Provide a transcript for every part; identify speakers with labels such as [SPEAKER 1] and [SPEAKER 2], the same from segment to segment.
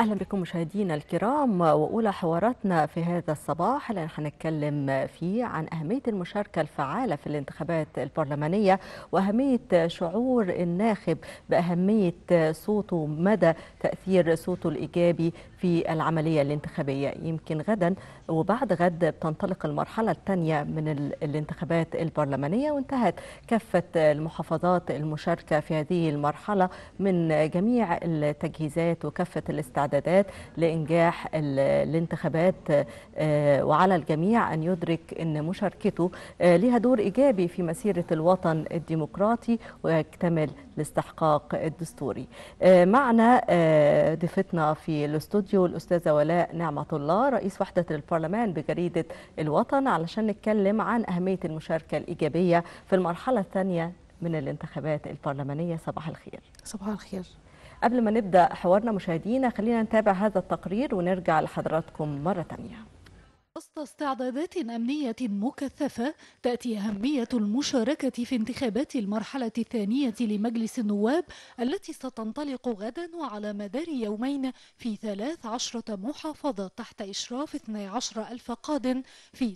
[SPEAKER 1] أهلا بكم مشاهدينا الكرام وأولى حواراتنا في هذا الصباح اللي هنتكلم فيه عن أهمية المشاركة الفعالة في الانتخابات البرلمانية وأهمية شعور الناخب بأهمية صوته مدى تأثير صوته الإيجابي في العملية الانتخابية يمكن غدا وبعد غد بتنطلق المرحلة الثانية من الانتخابات البرلمانية وانتهت كافة المحافظات المشاركة في هذه المرحلة من جميع التجهيزات وكافة الاستعدادات لإنجاح الانتخابات وعلى الجميع أن يدرك أن مشاركته لها دور إيجابي في مسيرة الوطن الديمقراطي ويكتمل الاستحقاق الدستوري معنا ضيفتنا في الاستوديو الأستاذة ولاء نعمة الله رئيس وحدة البرلمان بجريدة الوطن علشان نتكلم عن أهمية المشاركة الإيجابية في المرحلة الثانية من الانتخابات البرلمانية صباح الخير
[SPEAKER 2] صباح الخير
[SPEAKER 1] قبل ما نبدأ حوارنا مشاهدينا خلينا نتابع هذا التقرير ونرجع لحضراتكم مرة تانية
[SPEAKER 3] وسط استعدادات أمنية مكثفة تأتي أهمية المشاركة في انتخابات المرحلة الثانية لمجلس النواب التي ستنطلق غدا وعلى مدار يومين في ثلاث عشرة محافظة تحت إشراف 12 ألف قاد في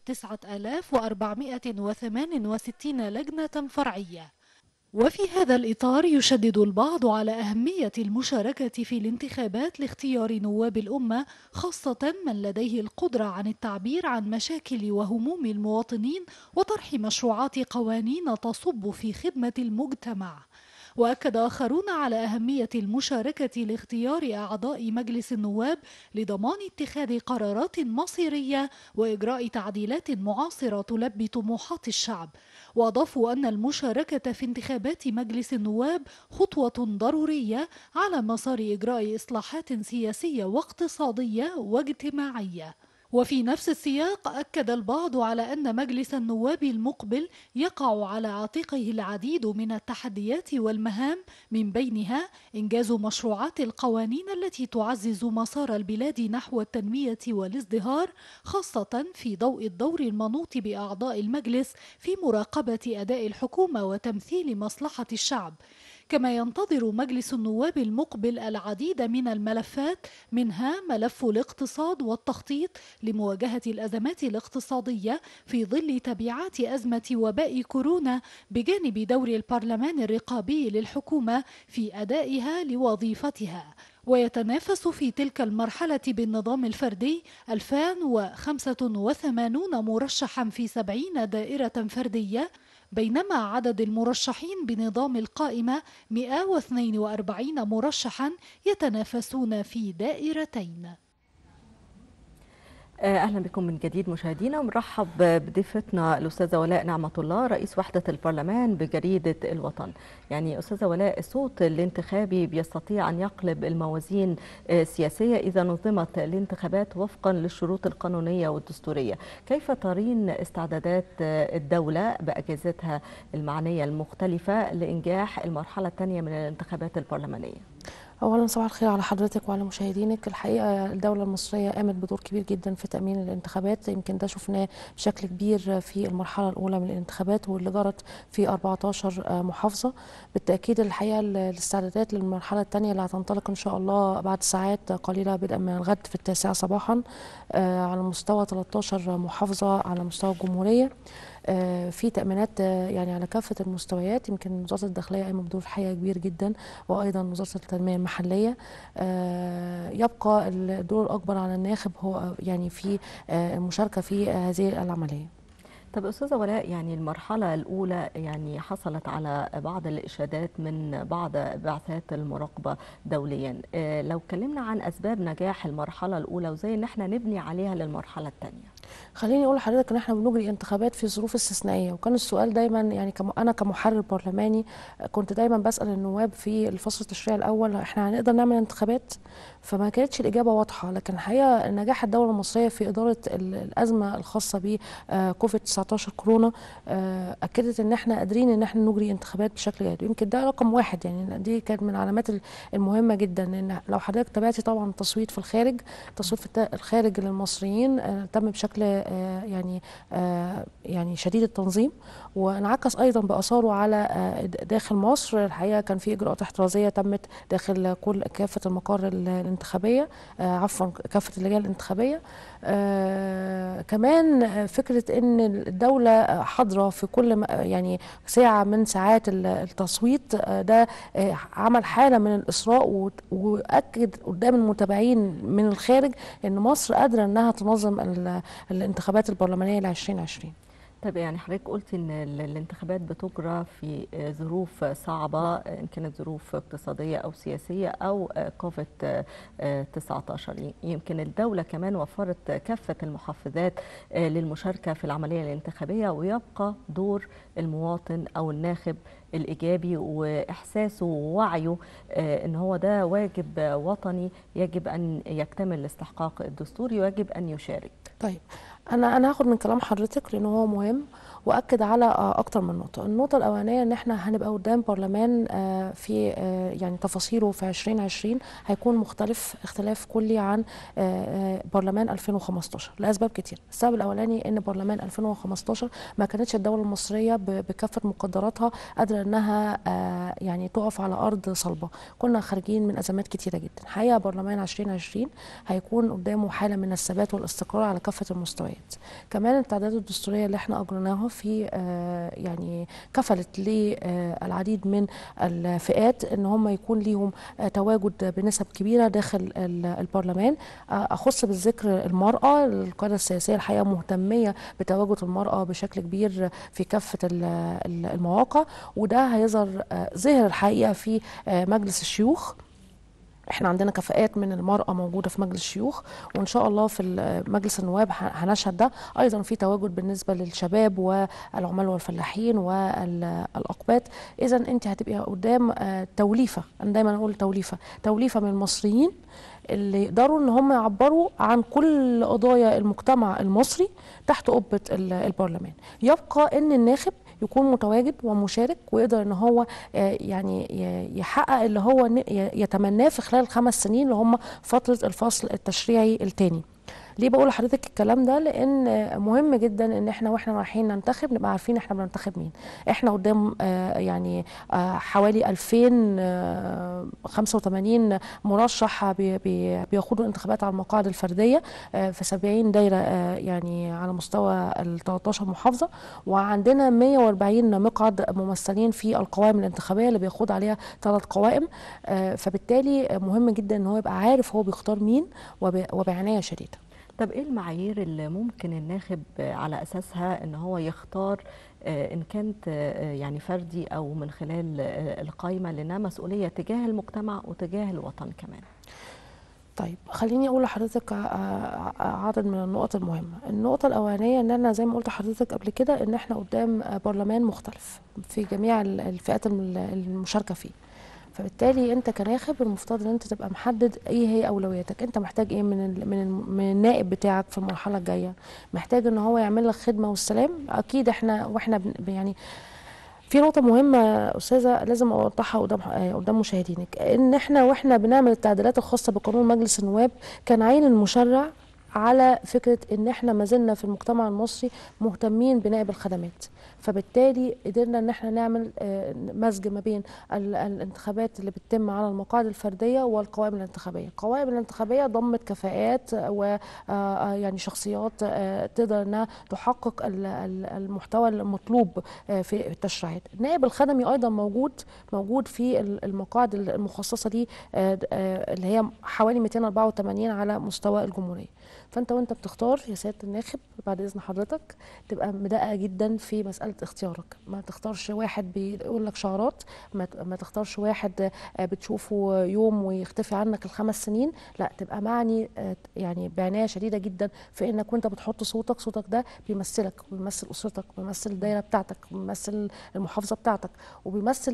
[SPEAKER 3] 9468 لجنة فرعية وفي هذا الإطار يشدد البعض على أهمية المشاركة في الانتخابات لاختيار نواب الأمة خاصة من لديه القدرة عن التعبير عن مشاكل وهموم المواطنين وطرح مشروعات قوانين تصب في خدمة المجتمع وأكد آخرون على أهمية المشاركة لاختيار أعضاء مجلس النواب لضمان اتخاذ قرارات مصيرية وإجراء تعديلات معاصرة تلبي طموحات الشعب وأضافوا أن المشاركة في انتخابات مجلس النواب خطوة ضرورية على مسار إجراء إصلاحات سياسية واقتصادية واجتماعية وفي نفس السياق أكد البعض على أن مجلس النواب المقبل يقع على عاتقه العديد من التحديات والمهام من بينها إنجاز مشروعات القوانين التي تعزز مسار البلاد نحو التنمية والازدهار خاصة في ضوء الدور المنوط بأعضاء المجلس في مراقبة أداء الحكومة وتمثيل مصلحة الشعب كما ينتظر مجلس النواب المقبل العديد من الملفات منها ملف الاقتصاد والتخطيط لمواجهة الأزمات الاقتصادية في ظل تبعات أزمة وباء كورونا بجانب دور البرلمان الرقابي للحكومة في أدائها لوظيفتها ويتنافس في تلك المرحلة بالنظام الفردي 2085 مرشحا في 70 دائرة فردية بينما عدد المرشحين بنظام القائمة 142 مرشحا يتنافسون في دائرتين
[SPEAKER 1] اهلا بكم من جديد مشاهدينا ومرحب بضيفتنا الاستاذه ولاء نعمه الله رئيس وحده البرلمان بجريده الوطن يعني استاذه ولاء الصوت الانتخابي بيستطيع ان يقلب الموازين السياسيه اذا نظمت الانتخابات وفقا للشروط القانونيه والدستوريه كيف ترين استعدادات الدوله باجهزتها المعنيه المختلفه لانجاح المرحله الثانيه من الانتخابات البرلمانيه
[SPEAKER 2] اولا صباح الخير على حضرتك وعلى مشاهدينك الحقيقه الدوله المصريه قامت بدور كبير جدا في تامين الانتخابات يمكن ده شفناه بشكل كبير في المرحله الاولى من الانتخابات واللي جرت في 14 محافظه بالتاكيد الحقيقه الاستعدادات للمرحله الثانيه اللي هتنطلق ان شاء الله بعد ساعات قليله بدءا من الغد في التاسعه صباحا على مستوى 13 محافظه على مستوى الجمهوريه في تامينات يعني على كافه المستويات يمكن وزاره الداخليه قايمه بدور حقيقه كبير جدا وايضا وزاره التنميه المحليه يبقى الدور الاكبر على الناخب هو يعني في المشاركه في هذه العمليه
[SPEAKER 1] طب استاذه ولاء يعني المرحله الاولى يعني حصلت على بعض الاشادات من بعض بعثات المراقبه دوليا لو اتكلمنا عن اسباب نجاح المرحله الاولى وازاي ان احنا نبني عليها للمرحله الثانيه
[SPEAKER 2] خليني اقول لحضرتك ان احنا بنجري انتخابات في ظروف استثنائيه وكان السؤال دايما يعني كم انا كمحرر برلماني كنت دايما بسال النواب في الفصل التشريعي الاول احنا هنقدر نعمل انتخابات فما كانتش الاجابه واضحه لكن الحقيقه نجاح الدوله المصريه في اداره الازمه الخاصه بكوفيد 19 19 كورونا آه، اكدت ان احنا قادرين ان احنا نجري انتخابات بشكل جيد ويمكن ده رقم واحد يعني دي كانت من العلامات ال- المهمه جدا ان لو حضرتك تابعتي طبعا التصويت في الخارج التصويت في الت- الخارج للمصريين آه، تم بشكل آه، يعني آه، يعني شديد التنظيم وانعكس ايضا باثاره على آه، داخل مصر الحقيقه كان في اجراءات احترازيه تمت داخل كل كافه المقار ال- الانتخابيه آه، عفوا كافه اللجان الانتخابيه آه كمان آه، فكره ان الدوله آه، حاضره في كل م- آه، يعني ساعه من ساعات ال- التصويت آه، ده آه، عمل حاله من الاسراء وت- واكد قدام المتابعين من الخارج ان مصر قادره انها تنظم ال- الانتخابات البرلمانيه ل 2020
[SPEAKER 1] طيب يعني حضرتك قلت ان ال- الانتخابات بتجرى في آه، ظروف صعبه آه، ان كانت ظروف اقتصاديه او سياسيه او آه، كوفيد آه، آه، 19 ي- يمكن الدوله كمان وفرت كافه المحفزات آه، للمشاركه في العمليه الانتخابيه ويبقى دور المواطن او الناخب الايجابي واحساسه ووعيه آه، ان هو ده واجب آه، وطني يجب ان يكتمل الاستحقاق الدستوري ويجب ان يشارك
[SPEAKER 2] طيب انا انا هاخد من كلام حضرتك لان هو مهم واكد على آه، اكتر من نقطه النقطه الاولانيه ان احنا هنبقى قدام برلمان آه، في آه، يعني تفاصيله في 2020 هيكون مختلف اختلاف كلي عن آه، آه، برلمان 2015 لاسباب كتير السبب الاولاني ان برلمان 2015 ما كانتش الدوله المصريه ب- بكافه مقدراتها قادره انها آه، يعني تقف على ارض صلبه كنا خارجين من ازمات كتيره جدا حقيقه برلمان 2020 هيكون قدامه حاله من الثبات والاستقرار على كافه المستويات كمان التعديلات الدستوريه اللي احنا اجريناها في آه، يعني كفلت للعديد من الفئات ان هم يكون ليهم آه، تواجد بنسب كبيره داخل ال- البرلمان آه، اخص بالذكر المراه القياده السياسيه الحقيقه مهتميه بتواجد المراه بشكل كبير في كافه ال- ال- المواقع وده هيظهر آه، ظهر الحقيقه في آه، مجلس الشيوخ احنا عندنا كفاءات من المرأة موجودة في مجلس الشيوخ وإن شاء الله في ال- مجلس النواب ه- هنشهد ده أيضا في تواجد بالنسبة للشباب والعمال والفلاحين والأقباط إذا أنت هتبقى قدام آه، توليفة أنا دايما أقول توليفة توليفة من المصريين اللي يقدروا ان هم يعبروا عن كل قضايا المجتمع المصري تحت قبة ال- البرلمان يبقى ان الناخب يكون متواجد ومشارك ويقدر ان هو آه، يعني ي- يحقق اللي هو ن- ي- يتمناه في خلال الخمس سنين اللي هم فترة الفصل التشريعي الثاني ليه بقول لحضرتك الكلام ده لان آه، مهم جدا ان احنا واحنا رايحين ننتخب نبقى عارفين احنا بننتخب مين احنا قدام آه، يعني آه، حوالي 2085 مرشح بي- بي- بيخوضوا الانتخابات على المقاعد الفرديه آه، في 70 دايره آه، يعني على مستوى ال 13 محافظه وعندنا 140 مقعد ممثلين في القوائم الانتخابيه اللي بيخوض عليها ثلاث قوائم آه، فبالتالي مهم جدا ان هو يبقى عارف هو بيختار مين وب- وبعنايه شديده
[SPEAKER 1] طب ايه المعايير اللي ممكن الناخب على اساسها ان هو يختار آه، ان كانت آه، يعني فردي او من خلال آه، القائمه لانها مسؤوليه تجاه المجتمع وتجاه الوطن كمان
[SPEAKER 2] طيب خليني اقول لحضرتك ع- ع- عدد من النقط المهمه النقطه الاولانيه ان انا زي ما قلت لحضرتك قبل كده ان احنا قدام برلمان مختلف في جميع ال- الفئات الم- المشاركه فيه فبالتالي انت كناخب المفترض ان انت تبقى محدد ايه هي اولوياتك انت محتاج ايه من ال من ال من النائب بتاعك في المرحله الجايه محتاج ان هو يعمل لك خدمه والسلام اكيد احنا واحنا بن- يعني في نقطة مهمة أستاذة لازم أوضحها قدام آه، قدام مشاهدينك إن إحنا وإحنا بنعمل التعديلات الخاصة بقانون مجلس النواب كان عين المشرع على فكرة إن إحنا ما زلنا في المجتمع المصري مهتمين بنائب الخدمات فبالتالي قدرنا إن إحنا نعمل آه، مزج ما بين ال- الانتخابات اللي بتتم على المقاعد الفردية والقوائم الانتخابية القوائم الانتخابية ضمت كفاءات و آه، يعني شخصيات آه، تقدر انها تحقق ال- ال- المحتوى المطلوب آه، في التشريعات النائب الخدمي ايضا موجود موجود في ال- المقاعد المخصصه دي آه، آه، اللي هي حوالي 284 على مستوى الجمهوريه فانت وانت بتختار يا سياده الناخب بعد اذن حضرتك تبقى مدقق جدا في مساله اختيارك ما تختارش واحد بيقول لك شعارات ما ت- ما تختارش واحد آه، بتشوفه يوم ويختفي عنك الخمس سنين لا تبقى معني آه، يعني بعنايه شديده جدا في انك وانت بتحط صوتك صوتك ده بيمثلك وبيمثل اسرتك وبيمثل الدايره بتاعتك وبيمثل المحافظه بتاعتك وبيمثل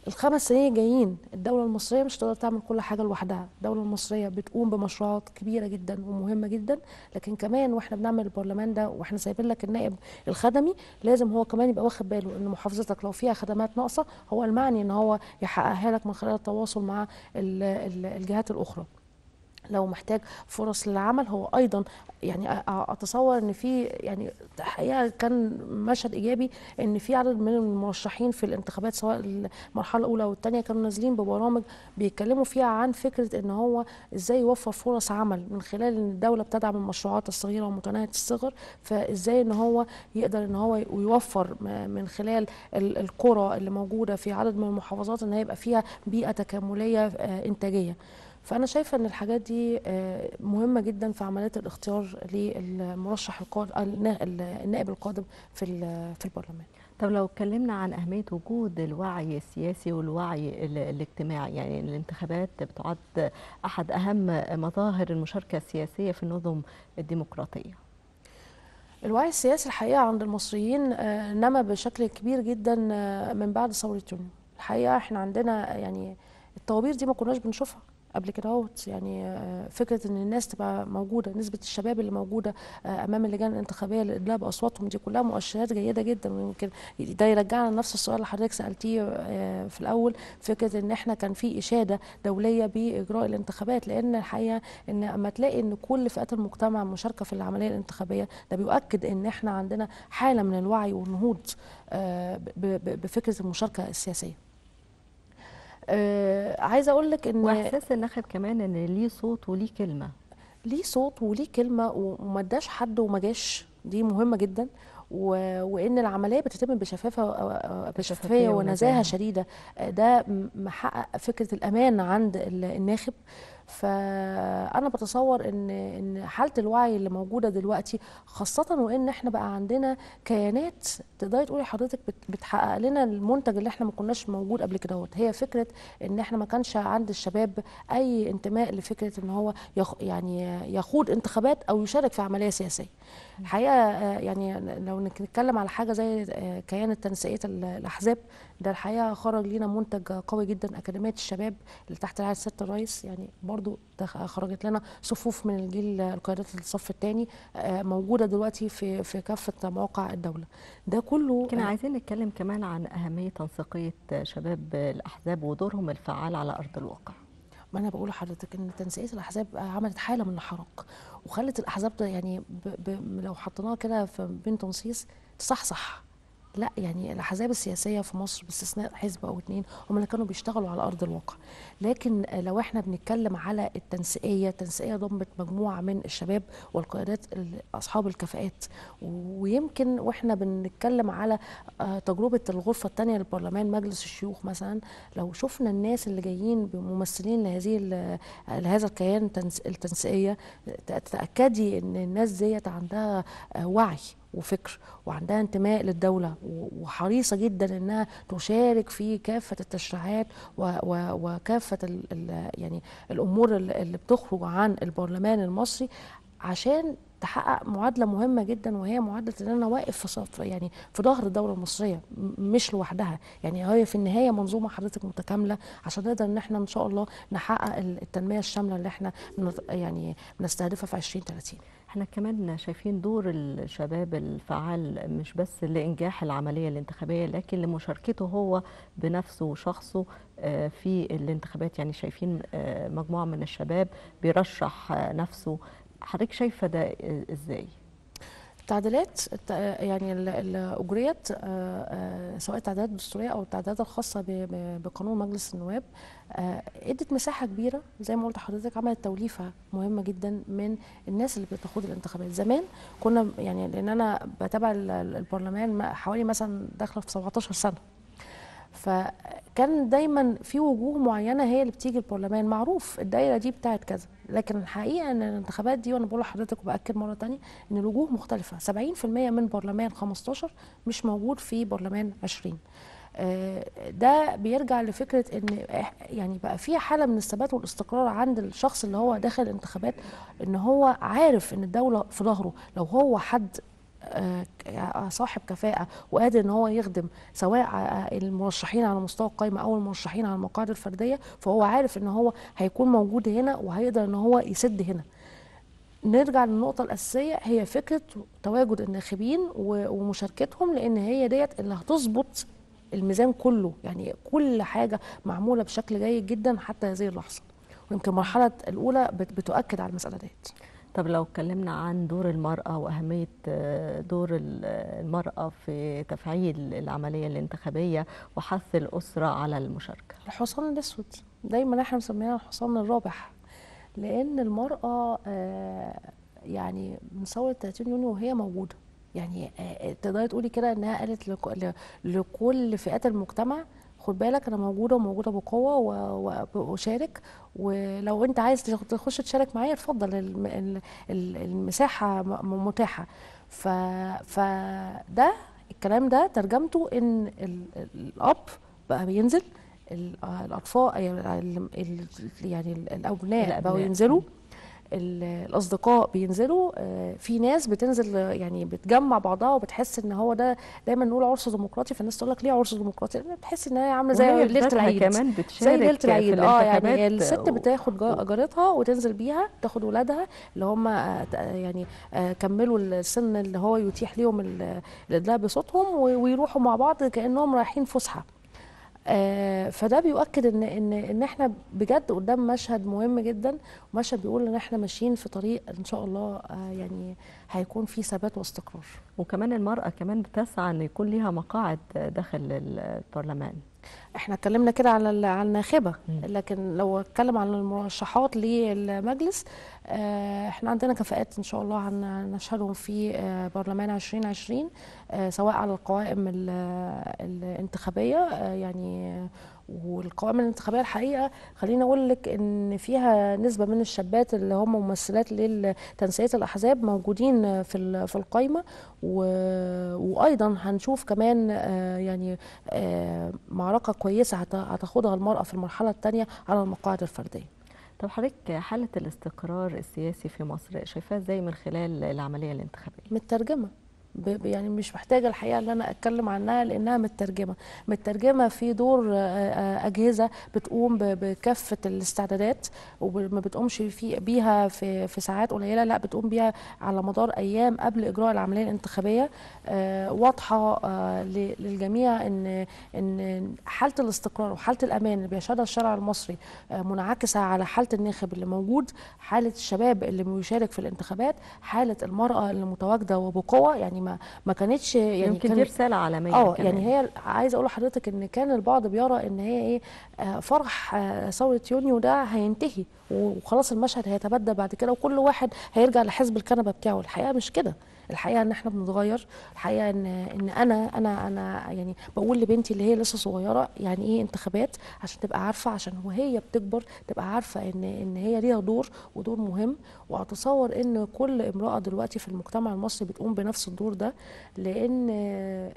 [SPEAKER 2] الخمس سنين الجايين الدولة المصرية مش تقدر تعمل كل حاجة لوحدها الدولة المصرية بتقوم بمشروعات كبيرة جدا ومهمة جدا لكن كمان واحنا بنعمل البرلمان ده واحنا سايبين لك النائب الخدمي لازم هو كمان يبقى واخد باله ان محافظتك لو فيها خدمات ناقصة هو المعني ان هو يحققها لك من خلال التواصل مع ال- ال- الجهات الأخرى لو محتاج فرص للعمل هو ايضا يعني أ- اتصور ان في يعني الحقيقه كان مشهد ايجابي ان في عدد من المرشحين في الانتخابات سواء المرحله الاولى او الثانيه كانوا نازلين ببرامج بيتكلموا فيها عن فكره ان هو ازاي يوفر فرص عمل من خلال ان الدوله بتدعم المشروعات الصغيره ومتناهيه الصغر فازاي ان هو يقدر ان هو يوفر م- من خلال ال- القرى اللي موجوده في عدد من المحافظات ان هي يبقى فيها بيئه تكامليه آه، انتاجيه فانا شايفه ان الحاجات دي آه، مهمه جدا في عمليه الاختيار للمرشح القادم النائب القادم في ال- في البرلمان
[SPEAKER 1] طب لو اتكلمنا عن أهمية وجود الوعي السياسي والوعي ال- الاجتماعي يعني الانتخابات بتعد أحد أهم مظاهر المشاركة السياسية في النظم الديمقراطية
[SPEAKER 2] الوعي السياسي الحقيقه عند المصريين آه، نما بشكل كبير جدا آه، من بعد ثوره يونيو الحقيقه احنا عندنا يعني الطوابير دي ما كناش بنشوفها قبل كده اهوت يعني آه، فكره ان الناس تبقى موجوده نسبه الشباب اللي موجوده آه، امام اللجان الانتخابيه للادلاء باصواتهم دي كلها مؤشرات جيده جدا ويمكن ده يرجعنا لنفس السؤال اللي حضرتك سالتيه آه، في الاول فكره ان احنا كان في اشاده دوليه باجراء الانتخابات لان الحقيقه ان اما تلاقي ان كل فئات المجتمع مشاركه في العمليه الانتخابيه ده بيؤكد ان احنا عندنا حاله من الوعي والنهوض آه، ب- ب- بفكره المشاركه السياسيه آه، عايزه اقول لك ان
[SPEAKER 1] وإحساس الناخب كمان إن ليه صوت وليه كلمة
[SPEAKER 2] ليه صوت وليه كلمه و- وما اداش حد وما جاش دي مهمه جدا و... وان العمليه بتتم بشفافه بشفافيه
[SPEAKER 1] بشفافية
[SPEAKER 2] ونزاهه
[SPEAKER 1] ونزاهة.
[SPEAKER 2] شديده آه، ده م- محقق فكره الامان عند ال- الناخب فانا بتصور ان ان حاله الوعي اللي موجوده دلوقتي خاصه وان احنا بقى عندنا كيانات تقدري تقولي حضرتك بت- بتحقق لنا المنتج اللي احنا ما كناش موجود قبل كده هوت. هي فكره ان احنا ما كانش عند الشباب اي انتماء لفكره ان هو يخ يعني يخوض انتخابات او يشارك في عمليه سياسيه الحقيقه آه، يعني لو نتكلم على حاجه زي آه، كيان تنسيقيه ال- الاحزاب ده الحقيقه خرج لينا منتج قوي جدا اكاديميه الشباب اللي تحت رعايه سياده الرئيس يعني برضو ده خرجت لنا صفوف من الجيل القيادات الصف الثاني موجوده دلوقتي في في كافه مواقع الدوله ده كله
[SPEAKER 1] كنا عايزين نتكلم كمان عن أهمية تنسيقية شباب الأحزاب ودورهم الفعال على أرض الواقع
[SPEAKER 2] ما انا بقول لحضرتك ان تنسيقيه الاحزاب عملت حاله من الحراك وخلت الاحزاب ده يعني ب ب لو حطيناها كده في بين تنصيص تصحصح لا يعني الاحزاب السياسيه في مصر باستثناء حزب او اتنين هم اللي كانوا بيشتغلوا على ارض الواقع لكن لو احنا بنتكلم على التنسيقيه التنسيقيه ضمت مجموعه من الشباب والقيادات ال- اصحاب الكفاءات ويمكن واحنا بنتكلم على آه، تجربه الغرفه الثانيه للبرلمان مجلس الشيوخ مثلا لو شفنا الناس اللي جايين بممثلين لهذه ال- لهذا الكيان التنس- التنسيقيه تتاكدي ان الناس ديت عندها آه، وعي وفكر وعندها انتماء للدولة و- وحريصة جدا انها تشارك في كافة التشريعات و- و- وكافة ال ال يعني الامور ال- اللي بتخرج عن البرلمان المصري عشان تحقق معادلة مهمة جدا وهي معادلة ان انا واقف في صف يعني في ظهر الدولة المصرية م- مش لوحدها يعني هي في النهاية منظومة حضرتك متكاملة عشان نقدر ان احنا ان شاء الله نحقق ال- التنمية الشاملة اللي احنا بنت- يعني بنستهدفها في 2030
[SPEAKER 1] احنا كمان شايفين دور الشباب الفعال مش بس لإنجاح العملية الانتخابية لكن لمشاركته هو بنفسه وشخصه آه، في الانتخابات يعني شايفين آه، مجموعة من الشباب بيرشح آه، نفسه حضرتك شايفة ده ازاي؟
[SPEAKER 2] التعديلات الت- يعني ال- اللي اجريت آه، آه، سواء التعديلات الدستوريه او التعديلات الخاصه ب- ب- بقانون مجلس النواب آه، ادت مساحه كبيره زي ما قلت لحضرتك عملت توليفه مهمه جدا من الناس اللي بتخوض الانتخابات زمان كنا يعني لان انا بتابع ال- ال- البرلمان ما- حوالي مثلا داخله في 17 سنه فكان دايما في وجوه معينه هي اللي بتيجي البرلمان معروف الدايره دي بتاعت كذا لكن الحقيقه ان الانتخابات دي وانا بقول لحضرتك وباكد مره تانية ان الوجوه مختلفه 70% من برلمان 15 مش موجود في برلمان 20 آه، ده بيرجع لفكره ان إح- يعني بقى في حاله من الثبات والاستقرار عند الشخص اللي هو داخل الانتخابات ان هو عارف ان الدوله في ظهره لو هو حد آه، ك- صاحب كفاءه وقادر ان هو يخدم سواء ع- المرشحين على مستوى القائمه او المرشحين على المقاعد الفرديه فهو عارف ان هو هيكون موجود هنا وهيقدر ان هو يسد هنا نرجع للنقطة الأساسية هي فكرة تواجد الناخبين و- ومشاركتهم لأن هي ديت اللي هتظبط الميزان كله يعني كل حاجة معمولة بشكل جيد جدا حتى هذه اللحظة ويمكن المرحلة الأولى بت- بتؤكد على المسألة ديت
[SPEAKER 1] طب لو اتكلمنا عن دور المرأة وأهمية آه، دور ال- المرأة في تفعيل العملية الانتخابية وحث الأسرة على المشاركة
[SPEAKER 2] الحصان الأسود دايما احنا مسمينها الحصان الرابح لأن المرأة آه، يعني من ثورة 30 يونيو وهي موجودة يعني آه، تقدري تقولي كده انها قالت لك- ل- لكل فئات المجتمع خد بالك انا موجوده وموجوده بقوه و- و- واشارك ولو انت عايز تخ- تخش تشارك معايا اتفضل الم- ال- ال- المساحه م- م- متاحه ف فده الكلام ده ترجمته ان ال- ال- الاب بقى بينزل ال- الاطفال يعني ال- ال- يعني الابناء بقوا
[SPEAKER 1] الأبناء.
[SPEAKER 2] ينزلوا ال- الاصدقاء بينزلوا آه، في ناس بتنزل آه، يعني بتجمع بعضها وبتحس ان هو ده دايما نقول عرس ديمقراطي فالناس تقول لك ليه عرس ديمقراطي لان بتحس ان هي عامله زي
[SPEAKER 1] وهي
[SPEAKER 2] ليله
[SPEAKER 1] بذاتها
[SPEAKER 2] العيد
[SPEAKER 1] كمان
[SPEAKER 2] زي
[SPEAKER 1] بتشارك
[SPEAKER 2] ليله
[SPEAKER 1] في
[SPEAKER 2] العيد اه يعني
[SPEAKER 1] الانتخابات
[SPEAKER 2] الست
[SPEAKER 1] و-
[SPEAKER 2] بتاخد جا- جارتها وتنزل بيها تاخد ولادها اللي هم آه، ت- يعني آه، كملوا السن اللي هو يتيح ليهم ال- الادلاء بصوتهم و- ويروحوا مع بعض كانهم رايحين فسحه آه، فده بيؤكد ان ان ان احنا بجد قدام مشهد مهم جدا ومشهد بيقول ان احنا ماشيين في طريق ان شاء الله آه، يعني هيكون فيه ثبات واستقرار
[SPEAKER 1] وكمان المرأة كمان بتسعى أن يكون لها مقاعد داخل البرلمان
[SPEAKER 2] احنا اتكلمنا كده على ال- على الناخبه
[SPEAKER 1] مم.
[SPEAKER 2] لكن لو اتكلم عن المرشحات للمجلس آه، احنا عندنا كفاءات ان شاء الله هن- هنشهدهم في آه، برلمان 2020 آه، سواء على القوائم ال- الانتخابيه آه، يعني والقوائم الانتخابيه الحقيقه خليني اقول لك ان فيها نسبه من الشابات اللي هم ممثلات لتنسيق الاحزاب موجودين في ال- في القايمه و- وايضا هنشوف كمان آه، يعني آه، معركه كويسه هت- هتاخدها المراه في المرحله الثانيه على المقاعد الفرديه
[SPEAKER 1] طب حضرتك حالة الاستقرار السياسي في مصر شايفاها ازاي من خلال العملية الانتخابية؟
[SPEAKER 2] مترجمه ب- ب- يعني مش محتاجه الحقيقه ان انا اتكلم عنها لانها مترجمه مترجمه في دور آه، آه، اجهزه بتقوم ب- بكافه الاستعدادات وما بتقومش في بيها في في ساعات قليله لا بتقوم بيها على مدار ايام قبل اجراء العمليه الانتخابيه آه، واضحه آه، ل- للجميع ان ان حاله الاستقرار وحاله الامان اللي بيشهدها الشارع المصري آه، منعكسه على حاله الناخب اللي موجود حاله الشباب اللي بيشارك في الانتخابات حاله المراه اللي متواجده وبقوه يعني ما ما كانتش يعني
[SPEAKER 1] يمكن
[SPEAKER 2] كان
[SPEAKER 1] دي رسالة عالمية
[SPEAKER 2] اه
[SPEAKER 1] كمان.
[SPEAKER 2] يعني هي عايزه اقول لحضرتك ان كان البعض بيرى ان هي ايه آه، فرح آه، ثوره يونيو ده هينتهي وخلاص المشهد هيتبدل بعد كده وكل واحد هيرجع لحزب الكنبه بتاعه الحقيقه مش كده الحقيقه ان احنا بنتغير الحقيقه ان ان انا انا انا يعني بقول لبنتي اللي هي لسه صغيره يعني ايه انتخابات عشان تبقى عارفه عشان وهي بتكبر تبقى عارفه ان ان هي ليها دور ودور مهم واتصور ان كل امراه دلوقتي في المجتمع المصري بتقوم بنفس الدور ده لان آه،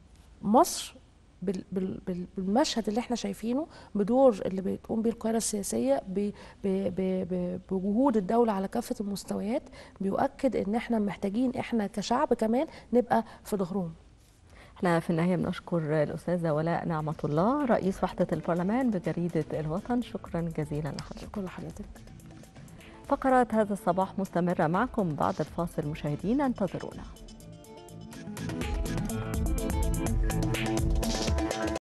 [SPEAKER 2] مصر بال- بال- بال- بالمشهد اللي احنا شايفينه بدور اللي بتقوم بيه القياده السياسيه ب- ب- ب- ب- بجهود الدوله على كافه المستويات بيؤكد ان احنا محتاجين احنا كشعب كمان نبقى في ظهرهم
[SPEAKER 1] احنا في النهاية بنشكر الأستاذة ولاء نعمة الله رئيس وحدة البرلمان بجريدة الوطن شكرا جزيلا لحضرتك
[SPEAKER 2] شكرا لحضرتك
[SPEAKER 1] فقرات هذا الصباح مستمرة معكم بعد الفاصل مشاهدينا انتظرونا